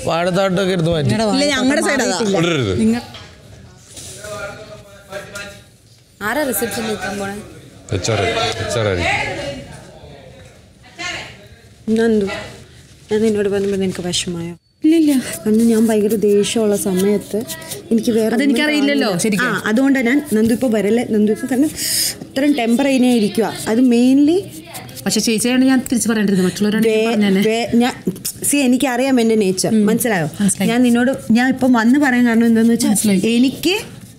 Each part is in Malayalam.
വാഴത്താട്ടൊക്കെ എടുത്ത് മാറ്റി ഇല്ല ഞങ്ങളുടെ സൈഡ് അതാ ഇടരുത് ആരാ റിസപ്ഷനിൽ നിൽക്കാൻ പോണേ എച്ച് ആർ എച്ച് ആർ ആയിരിക്കും നന്ദു ഞാൻ നിന്നോട് പറഞ്ഞപ്പോൾ നിനക്ക് വിഷമായോ ഇല്ലില്ല കാരണം ഞാൻ ഭയങ്കര ദേഷ്യമുള്ള സമയത്ത് എനിക്ക് വേറെ അതെനിക്കറിയില്ലല്ലോ, ഒന്നും ശരിക്കും. ആ അതുകൊണ്ടാണ് ഞാൻ നന്ദു ഇപ്പോൾ വരല്ലേ നന്ദു ഇപ്പോൾ കാരണം അത്രയും ടെമ്പർ അതിനെ ഇരിക്കുക അത് മെയിൻലി പക്ഷെ ചേച്ചിയാണ് ഞാൻ തിരിച്ചു പറയേണ്ടത് മറ്റുള്ളവരാണ് പറഞ്ഞേ ഞാൻ സി എനിക്കറിയാം എൻ്റെ നേച്ചർ മനസ്സിലായോ ഞാൻ നിന്നോട് ഞാൻ ഇപ്പം വന്ന് പറയാൻ കാരണം എന്താന്ന് വെച്ചാൽ എനിക്ക്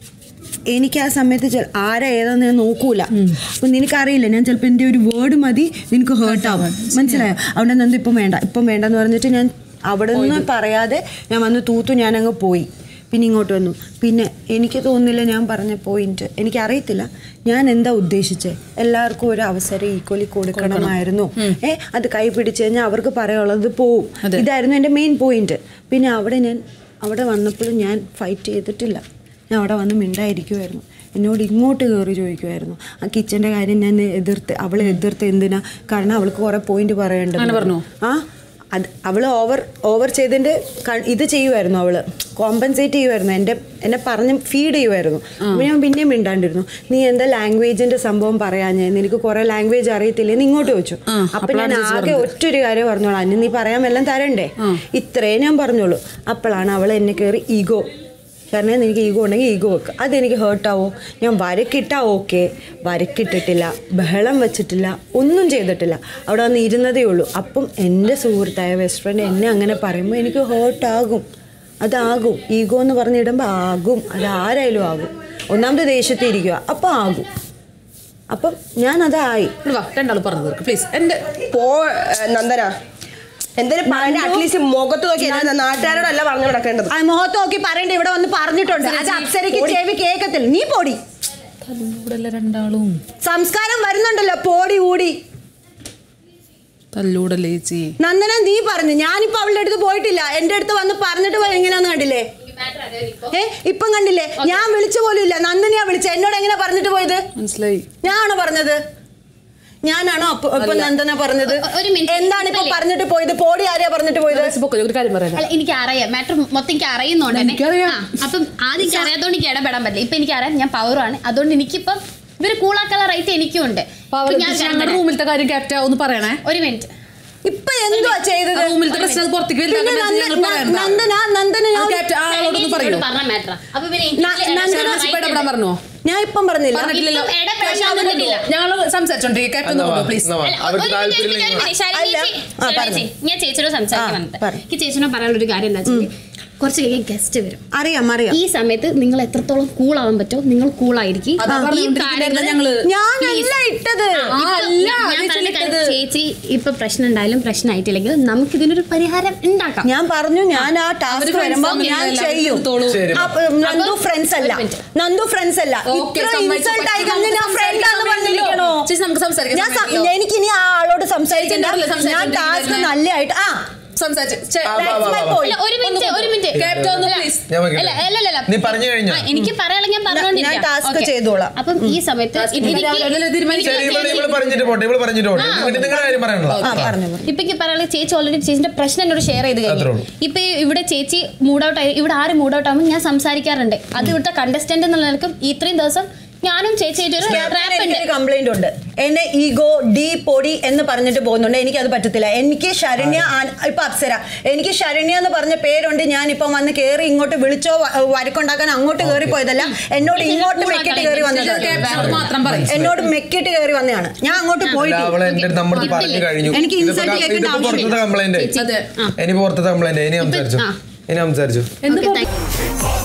എനിക്ക് ആ സമയത്ത് ചെ- ആരാ ഏതാന്ന് ഞാൻ നോക്കൂല അപ്പൊ നിനക്കറിയില്ല ഞാൻ ചിലപ്പോൾ എൻ്റെ ഒരു വേർഡ് മതി നിനക്ക് ഹേർട്ട് ആവും മനസ്സിലായോ അവിടെ നിന്ന് ഇപ്പം വേണ്ട ഇപ്പം വേണ്ടെന്ന് പറഞ്ഞിട്ട് ഞാൻ അവിടെ നിന്ന് പറയാതെ ഞാൻ വന്ന് തൂത്തു ഞാൻ അങ്ങ് പോയി പിന്നെ ഇങ്ങോട്ട് വന്നു പിന്നെ എനിക്ക് തോന്നുന്നില്ല ഞാൻ പറഞ്ഞ പോയിന്റ് എനിക്കറിയത്തില്ല ഞാൻ എന്താ ഉദ്ദേശിച്ചത് എല്ലാവർക്കും ഒരു അവസരം ഈക്വലി കൊടുക്കണമായിരുന്നു ഏ അത് കൈ പിടിച്ചു കഴിഞ്ഞാൽ അവർക്ക് പറയാനുള്ളത് പോവും ഇതായിരുന്നു എൻ്റെ മെയിൻ പോയിന്റ് പിന്നെ അവിടെ ഞാൻ അവിടെ വന്നപ്പോഴും ഞാൻ ഫൈറ്റ് ചെയ്തിട്ടില്ല ഞാൻ അവിടെ വന്ന് മിണ്ടായിരിക്കുമായിരുന്നു എന്നോട് ഇങ്ങോട്ട് കയറി ചോദിക്കുമായിരുന്നു ആ കിച്ചൻ്റെ കാര്യം ഞാൻ എതിർത്ത് അവളെ എതിർത്ത് എന്തിനാ കാരണം അവൾക്ക് കുറേ പോയിന്റ് പറയേണ്ടത് ആ അത് അവൾ ഓവർ ഓവർ ചെയ്തതിൻ്റെ ക- ഇത് ചെയ്യുമായിരുന്നു അവള് കോമ്പൻസേറ്റ് ചെയ്യുമായിരുന്നു എൻ്റെ എന്നെ പറഞ്ഞ് ഫീഡ് ചെയ്യുമായിരുന്നു അപ്പോൾ ഞാൻ പിന്നെയും മിണ്ടാണ്ടിരുന്നു നീ എന്താ ലാംഗ്വേജിന്റെ സംഭവം പറയാഞ്ഞേ നിനക്ക് കുറെ ലാംഗ്വേജ് അറിയത്തില്ലേ നീ ഇങ്ങോട്ട് ചോദിച്ചു അപ്പൊ ഞാൻ ആകെ ഒറ്റൊരു കാര്യം പറഞ്ഞോളൂ അന്ന് നീ പറയാൻ വല്ലതും തരണ്ടേ ഇത്രേ ഞാൻ പറഞ്ഞോളൂ അപ്പോഴാണ് അവൾ എന്നെ കയറി ഈഗോ കാരണം എനിക്ക് ഈഗോ ഉണ്ടെങ്കിൽ ഈഗോ വെക്കുക അതെനിക്ക് ഹേർട്ടാവോ ഞാൻ വരക്കിട്ടാ ഓക്കെ വരക്കിട്ടിട്ടില്ല ബഹളം വെച്ചിട്ടില്ല ഒന്നും ചെയ്തിട്ടില്ല അവിടെ വന്ന് ഇരുന്നതേ ഉള്ളൂ അപ്പം എൻ്റെ സുഹൃത്തായ ബെസ്റ്റ് ഫ്രണ്ട് എന്നെ അങ്ങനെ പറയുമ്പോൾ എനിക്ക് ഹേർട്ടാകും അതാകും ഈഗോ എന്ന് പറഞ്ഞിടുമ്പോൾ ആകും അത് ആരായാലും ആകും ഒന്നാമത് ദേഷ്യത്തിൽ ഇരിക്കുക അപ്പം ആകും അപ്പം ഞാൻ അതായി രണ്ടാൾ പറഞ്ഞു തീർക്ക് പ്ലീസ് എന്റെ പോ ഏ, നന്ദന എന്തെങ്കിലും പറയണ്ട അറ്റ്ലീസ്റ്റ് മുഖത്ത് നോക്കി അല്ലാതെ നാട്ടുകാരോടല്ല പറഞ്ഞു നടക്കേണ്ടത് ആ മുഖത്ത് നോക്കി പറയണ്ട ഇവിടെ വന്ന് പറഞ്ഞിട്ടുണ്ട് അത് അപ്സരയ്ക്ക് ചെവി കേൾക്കത്തില്ല നീ പോടി തല്ലൂടല്ല രണ്ടാളും സംസ്കാരം വരുന്നുണ്ടല്ലോ പോടി കൂടി തല്ലൂടല്ലേ ചേച്ചി നന്ദന നീ പറഞ്ഞു ഞാനിപ്പോ അവളുടെ അടുത്ത് പോയിട്ടില്ല എന്റെ അടുത്ത് വന്ന് പറഞ്ഞിട്ട് പോയി എങ്ങനെയാന്ന് കണ്ടില്ലേ ഏ ഇപ്പം കണ്ടില്ലേ ഞാൻ വിളിച്ചു പോലും ഇല്ല നന്ദനയാ വിളിച്ച എന്നോട് എങ്ങനെ പറഞ്ഞിട്ട് പോയത് മനസ്സിലായി ഞാനാണോ പറഞ്ഞത് ഞാനാണോ അപ്പൊ ഇപ്പൊ നന്ദന പറഞ്ഞത് ഒ- ഒരു minute. എന്താണ് ഇപ്പൊ ഇപ്പല്ലേ? പറഞ്ഞിട്ട് പോയത് പോടി ആരെയാ പറഞ്ഞിട്ട് പോയത് പൊക്കോ, ഒരു കാര്യം പറയാം അല്ല എനിക്ക് അറിയാം മാറ്റർ മൊത്തം എനിക്ക് അറിയുന്നുണ്ട് തന്നെ. എനിക്കറിയാം. ആ, അപ്പം ആദ്യം എനിക്ക് അറിയാത്തോണ്ട് എനിക്ക് ഇടപെടാൻ പറ്റില്ല ഇപ്പൊ എനിക്കറിയാം ഞാൻ പവറാണ് അതുകൊണ്ട് എനിക്കിപ്പം ഇവര് കൂളാക്കാനുള്ള റൈറ്റ് എനിക്കും ഉണ്ട് അപ്പൊ ഇപ്പൊ ഞാൻ ഞങ്ങളുടെ ഇടപെടാം. റൂമിലത്തെ കാര്യം ക്യാപ്റ്റ ഒന്ന് പറയണേ ഒരു മിനിറ്റ് ഇപ്പൊ എന്തുവാ ചെയ്തത് ആ റൂമിലത്തെ പ്രശ്നം അത് പുറത്തേക്ക് പിന്നെ വലുതാക്കാൻ നന്ദ- ഞങ്ങൾ പറയണ്ട. നന്ദന നന്ദന ആ ഞാൻ- ക്യാപ്റ്റ ആ ആളോടൊന്ന് പറയൂ പറഞ്ഞ മാറ്റർ അപ്പൊ പിന്നെ ന- നന്ദന എനിക്ക് ഇപ്പൊ ഇടപെടാൻ പറഞ്ഞോ ഞാൻ ഇപ്പം പറഞ്ഞില്ല പറഞ്ഞിട്ടില്ലല്ലോ ഇപ്പം ഇടപെടാൻ ഞാൻ വന്നിട്ടില്ല. ഞങ്ങൾ സംസാരിച്ചോണ്ടിരിക്കും ക്യാപ്റ്റൻ എന്നാ വാ, പ്ലീസ് എന്നാ വാ. അല്ല, അവർക്ക് ഒരു minute, താല്പര്യം ഒരു minute, ഇല്ലെങ്കിൽ ശരണ്യ അല്ല. ചേച്ചി, ആ, ശരണ്യ പറഞ്ഞോ. ചേച്ചി, ഞാൻ ചേച്ചിയോട് സംസാരിക്കാൻ ആ, വന്നത് പറ. എനിക്ക് ചേച്ചിനോട് പറയാനുള്ള ഒരു കാര്യം എന്താ വെച്ചാൽ കുറച്ച് കഴിയും ഗസ്റ്റ് വരും അറിയാം അറിയാം ഈ സമയത്ത് നിങ്ങൾ എത്രത്തോളം കൂൾ ആവാൻ പറ്റുമോ നിങ്ങൾ കൂൾ ആയിരിക്കും അതാ ഈ പറഞ്ഞുകൊണ്ടിരിക്കുന്നത് കാര്യങ്ങള് ഞങ്ങള്. ഞാനല്ല ഇട്ടത് ഇപ്പൊ അല്ല, ഞാൻ- ഞാൻ ചേച്ചി പറയുന്ന കാര്യം ഇട്ടത്. ചേച്ചി ഇപ്പൊ പ്രശ്നം ഉണ്ടായാലും പ്രശ്നമായിട്ടില്ലെങ്കിൽ നമുക്ക് ഇതിനൊരു പരിഹാരം ഉണ്ടാക്കാം ഞാൻ പറഞ്ഞു ഞാൻ ആ ടാസ്ക് friends വരുമ്പോ തമ്മിൽ ഞാൻ എല്ലാവരും ചെയ്യും എടുത്തോളൂ. ശരി. അപ്പൊ നന്ദു ഫ്രണ്ട്സ് അല്ല ഒരു minute. നന്ദു ഫ്രണ്ട്സ് അല്ല ഓക്കേ, ഇത്ര സമ്മതിച്ചു. ഇൻസൾട്ട് ആയി പക്ഷേ കഴിഞ്ഞ് ഞാൻ നമുക്ക് ഫ്രണ്ട് ആണെന്ന് സംസാരിക്കാൻ പറഞ്ഞിരിക്കണോ ചേച്ചി, നമുക്ക് സംസാരിക്കാൻ ഞാൻ സം- സമയമില്ലല്ലോ. എനിക്കിനി ആ ആളോട് സംസാരിക്കണ്ട ചേച്ചി എന്നോടല്ലേ ഞാൻ ടാസ്ക് സംസാരിച്ചോണ്ടിരിക്കുന്നത്? നല്ലതായിട്ട് ആ സംസാരിച്ചു ചേ, ആ, വാ, that's വാ, my വാ. point. അല്ല, ഒരു മിനിറ്റ് ഒരു മിനിറ്റ് ക്യാപ്റ്റൻ ഒന്ന് അല്ല, please. ഞാൻ വെക്കട്ടെ? അല്ല, അല്ല, അല്ല, അല്ല. നീ പറഞ്ഞു കഴിഞ്ഞോ? ആ, എനിക്ക് പറയാനുള്ള ഞാൻ പറഞ്ഞോണ്ടിരിക്കാം ഞാൻ task Okay. ചെയ്തോളാം. അപ്പം ഈ സമയത്ത് ഇത് എനിക്ക് രാവിലെ തീരുമാനിക്കാം. ശരി ഇവള് ഇവള് പറഞ്ഞിട്ട് പോട്ടെ ഇവള് പറഞ്ഞിട്ട് പോട്ടെ എന്നിട്ട് നിങ്ങളുടെ കാര്യം പറയണല്ലോ ആ പറഞ്ഞു പറഞ്ഞു. ഇപ്പൊ എനിക്ക് പറയാനുള്ള ചേച്ചി ഓൾറെഡി ചേച്ചിന്റെ പ്രശ്നം എന്നോട് ഷെയർ ചെയ്ത് അത്രേ കഴിഞ്ഞു ഉള്ളൂ. ഇപ്പൊ ഇവിടെ ചേച്ചി മൂഡ് ഔട്ട് ആയി ഇവിടെ ആര് മൂഡ് ഔട്ട് ആകുമ്പോൾ ഞാൻ സംസാരിക്കാറുണ്ട് അത് ഇവിടുത്തെ കണ്ടസ്റ്റന്റ് എന്നുള്ള നിലക്കും ഇത്രയും ദിവസം ഞാനും ചേച്ചിയായിട്ട് ഒരു റാപ്പ് ഉണ്ട് എനിക്കൊരു കംപ്ലൈന്റ് ഉണ്ട് എന്നെ ഈഗോ ഡി പൊടി എന്ന് പറഞ്ഞിട്ട് പോകുന്നുണ്ട് എനിക്ക് അത് പറ്റത്തില്ല എനിക്ക് ശരണ്യ ആ- ഇപ്പൊ അപ്സര എനിക്ക് ശരണ്യ എന്ന് പറഞ്ഞ പേരുണ്ട് ഞാൻ ഇപ്പം വന്ന് കേറി ഇങ്ങോട്ട് വിളിച്ചോ വ- വരക്കുണ്ടാക്കാൻ അങ്ങോട്ട് കയറി പോയതല്ല എന്നോട് ഇങ്ങോട്ട് മെക്കിട്ട് കയറി വന്നതാണ് ക്യാപ്റ്റനോട് മാത്രം പറയും എന്നോട് മെക്കിട്ട് കയറി വന്നതാണ് ഞാൻ അങ്ങോട്ട് അല്ല, പോയിട്ട് അവള് എന്റെ അടുത്ത് നമ്മുടെ അടുത്ത് പറഞ്ഞു കഴിഞ്ഞു എനിക്ക് ഇതിപ്പോ insult ക- കേൾക്കേണ്ട ഇതിപ്പോ പുറത്തത്തെ ആവശ്യമില്ല. കംപ്ലൈന്റ് ചേച്ചി. അതെ. ആ. ഇനി പുറത്തത്തെ കംപ്ലൈന്റ് ഇനി സംസാരിച്ചു ആ. ഇനി സംസാരിച്ചു എന്ത് Okay, thank you.